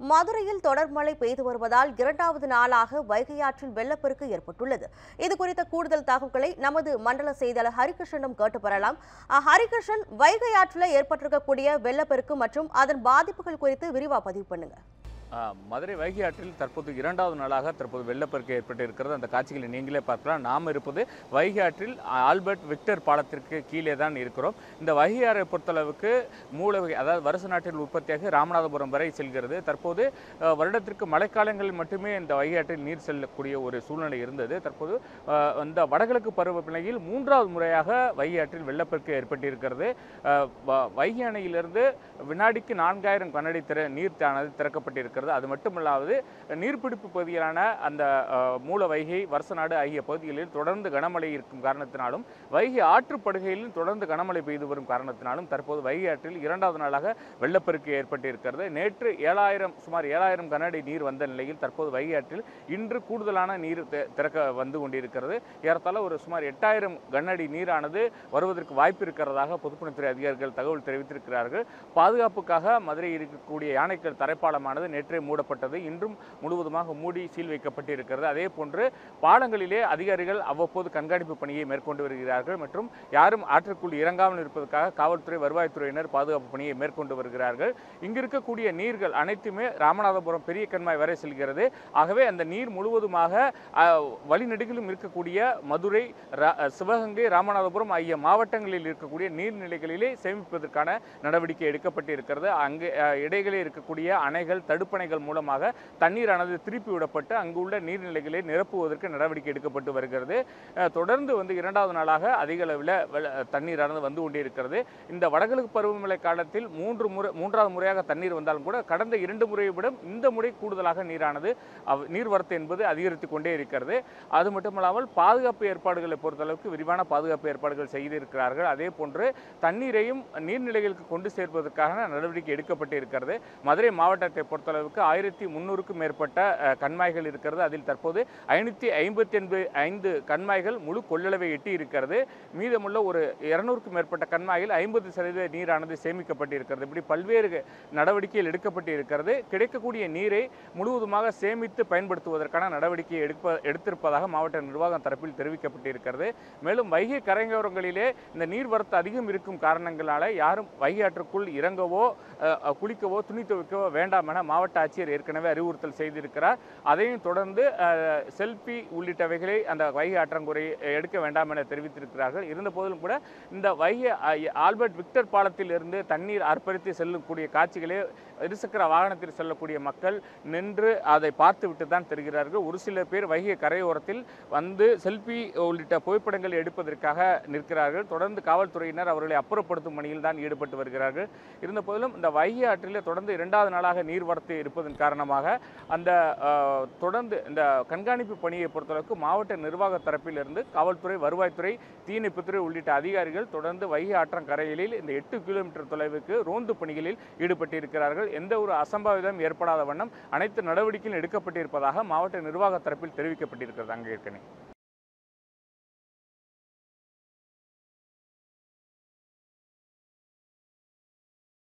மதுரையில் தொடர் மழை பெய்து வருவதால் இரண்டாவது நாளாக வைகை ஆற்றில் வெள்ளப்பெருக்கு ஏற்பட்டுள்ளது இது குறித்த கூடுதல் தகவல்களை நமது மண்டல செய்தியாளர் ஹரிகிருஷ்ணனும் கேட்டு பெறலாம் அஹ், ஹரிகிருஷ்ணன் வைகை ஆற்றில் ஏற்பட்டிருக்கக்கூடிய வெள்ளப்பெருக்கு மற்றும் அதன் பாதிப்புகள் குறித்து விரிவா பதிவு பண்ணுங்க ஆ, மதுரை வைகை ஆற்றில் தற்போது இரண்டாவது நாளாக தற்போது வெள்ளப்பெருக்கு ஏற்பட்டு இருக்கிறது அந்த காட்சிகளை நீங்களே பார்க்கலாம் நாம் இருப்பது வைகை ஆற்றில் ஆல்பர்ட் விக்டர் பாலத்திற்கு கீழே தான் இருக்கிறோம் இந்த வைகை ஆறை பொறுத்தளவுக்கு மூலவகை அதாவது வருஷ நாட்டில் உற்பத்தியாகி ராமநாதபுரம் வரை செல்கிறது தற்போது ஆ, வருடத்திற்கு மழைக்காலங்களில் மட்டுமே இந்த வைகை ஆற்றில் நீர் செல்லக்கூடிய ஒரு சூழ்நிலை இருந்தது தற்போது ஆ, இந்த வடகிழக்கு பருவநிலையில் மூன்றாவது முறையாக வைகை ஆற்றில் வெள்ளப்பெருக்கு ஏற்பட்டிருக்கிறது ஆ, வ- வைகை அணையிலிருந்து வினாடிக்கு நான்காயிரம் கனஅடி திற நீர் தானது திறக்கப்பட்டிருக்கிறது அது மட்டுமல்லாது நீர்பிடிப்பு பகுதியிலான அந்த அஹ், மூல வைகை வருசநாடு ஆகிய பகுதிகளில் தொடர்ந்து கனமழை இருக்கும் காரணத்தினாலும் வைகை ஆற்றுப்படுகையிலும் தொடர்ந்து கனமழை பெய்து வரும் காரணத்தினாலும் தற்போது வைகை ஆற்றில் இரண்டாவது நாளாக வெள்ளப்பெருக்கு ஏற்பட்டிருக்கிறது நேற்று ஏழாயிரம் சுமார் ஏழாயிரம் கனஅடி நீர் வந்த நிலையில் தற்போது வைகை ஆற்றில் இன்று கூடுதலான நீர் தி- திறக்க வந்து கொண்டிருக்கிறது ஏறத்தாழ ஒரு சுமார் எட்டாயிரம் கனஅடி நீரானது வருவதற்கு வாய்ப்பு இருக்கிறதாக பொதுப்பணித்துறை அதிகாரிகள் தகவல் தெரிவித்திருக்கிறார்கள் பாதுகாப்புக்காக மதுரையில் இருக்கக்கூடிய யானைக்கல் தரைப்பாலமானது நேற்றே மூடப்பட்டது இன்றும் முழுவதுமாக மூடி சீல் வைக்கப்பட்டிருக்கிறது அதே போன்று பாலங்களிலே அதிகாரிகள் அவ்வப்போது கண்காணிப்பு பணியை மேற்கொண்டு வருகிறார்கள் மற்றும் யாரும் ஆற்றுக்குள் இறங்காமல் இருப்பதற்காக காவல்துறை வருவாய்த்துறையினர் பாதுகாப்பு பணியை மேற்கொண்டு வருகிறார்கள் இங்கு இருக்கக்கூடிய நீர்கள் அனைத்துமே ராமநாதபுரம் பெரிய கண்மாய் வரை செல்கிறது ஆகவே அந்த நீர் முழுவதுமாக அஹ், வழிநெடுகிலும் இருக்கக்கூடிய மதுரை ரா- சிவகங்கை ராமநாதபுரம் ஆகிய மாவட்டங்களில் இருக்கக்கூடிய நீர்நிலைகளிலே சேமிப்பதற்கான நடவடிக்கை எடுக்கப்பட்டு இருக்கிறது அங்கு அஹ், இடைகளே இருக்கக்கூடிய அணைகள் தடுப்பணைகள் மூலமாக தண்ணீரானது திருப்பி விடப்பட்டு அங்குள்ள நீர்நிலைகளை நிரப்புவதற்கு நடவடிக்கை எடுக்கப்பட்டு வருகிறது அஹ், தொடர்ந்து வந்து இரண்டாவது நாளாக அதிக அளவில் வெள்ள- தண்ணீரானது வந்து கொண்டிருக்கிறது இந்த வடகிழக்கு பருவமழை காலத்தில் மூன்று முறை மூன்றாவது முறையாக தண்ணீர் வந்தாலும் கூட கடந்த இரண்டு முறையை விட இந்த முறை கூடுதலாக நீரானது அவ்- நீர்வரத்து என்பது அதிகரித்து கொண்டே இருக்கிறது அது மட்டுமல்லாமல் பாதுகாப்பு ஏற்பாடுகளை பொறுத்தளவுக்கு விரிவான பாதுகாப்பு ஏற்பாடுகள் செய்திருக்கிறார்கள் அதே போன்று தண்ணீரையும் நீர்நிலைகளுக்கு கொண்டு சேர்ப்பதற்கான நடவடிக்கை எடுக்கப்பட்டு இருக்கிறது மதுரை மாவட்டத்தை பொறுத்தளவுக்கு ஆயிரத்தி முன்னூறுக்கும் மேற்பட்ட அஹ், கண்மாய்கள் இருக்கிறது அதில் தற்போது ஐநூற்றி ஐம்பத்தி எண்பது ஐந்து கண்மாய்கள் முழு கொள்ளளவை எட்டி இருக்கிறது மீதமுள்ள ஒரு இருநூறுக்கும் மேற்பட்ட கண்மாயில் ஐம்பது சதவீத நீரானது சேமிக்கப்பட்டிருக்கிறது இப்படி பல்வேறு நடவடிக்கைகள் எடுக்கப்பட்டு இருக்கிறது கிடைக்கக்கூடிய நீரை முழுவதுமாக சேமித்து பயன்படுத்துவதற்கான நடவடிக்கையை எடுப்ப எடுத்திருப்பதாக மாவட்ட நிர்வாகம் தரப்பில் தெரிவிக்கப்பட்டிருக்கிறது மேலும் வைகை கரையோரங்களிலே இந்த நீர்வரத்து அதிகம் இருக்கும் காரணங்களால யாரும் வைகை ஆற்றுக்குள் இறங்கவோ அஹ், அஹ், குளிக்கவோ துணி துவைக்கவோ வேண்டாம் என மாவட்ட ஆட்சியர் ஏற்கனவே அறிவுறுத்தல் செய்திருக்கிறார் அதையும் தொடர்ந்து அஹ், செல்ஃபி உள்ளிட்டவைகளை அந்த வைகை ஆற்றங்குறை எடுக்க வேண்டாம் என தெரிவித்திருக்கிறார்கள் இருந்த போதிலும் கூட இந்த வைகை அஹ், ஆல்பர்ட் விக்டர் பாலத்தில் இருந்து தண்ணீர் அர்ப்பணித்து செல்லக்கூடிய காட்சிகளே இருசக்கர வாகனத்தில் செல்லக்கூடிய மக்கள் நின்று அதை பார்த்துவிட்டு தான் தெரிகிறார்கள் ஒரு சில பேர் வைகை கரையோரத்தில் வந்து செல்ஃபி உள்ளிட்ட புகைப்படங்கள் எடுப்பதற்காக நிற்கிறார்கள் தொடர்ந்து காவல்துறையினர் அவர்களை அப்புறப்படுத்தும் பணியில் தான் ஈடுபட்டு வருகிறார்கள் இருந்த போதிலும் இந்த வைகை ஆற்றிலே தொடர்ந்து இரண்டாவது நாளாக நீர்வரத்து இருப்பதன் காரணமாக அந்த அஹ், தொடர்ந்து இந்த கண்காணிப்பு பணியை பொறுத்தளவுக்கு மாவட்ட நிர்வாக தரப்பிலிருந்து காவல்துறை வருவாய்த்துறை தீயணைப்புத்துறை உள்ளிட்ட அதிகாரிகள் தொடர்ந்து வைகை ஆற்றங்கரையிலில் இந்த எட்டு கிலோமீட்டர் தொலைவுக்கு ரோந்து பணிகளில் ஈடுபட்டிருக்கிறார்கள் எந்த ஒரு அசம்பாவிதம் ஏற்படாத வண்ணம் அனைத்து நடவடிக்கையும் எடுக்கப்பட்டிருப்பதாக மாவட்ட நிர்வாக தரப்பில் தெரிவிக்கப்பட்டிருக்கிறது அங்கே ஏற்கனவே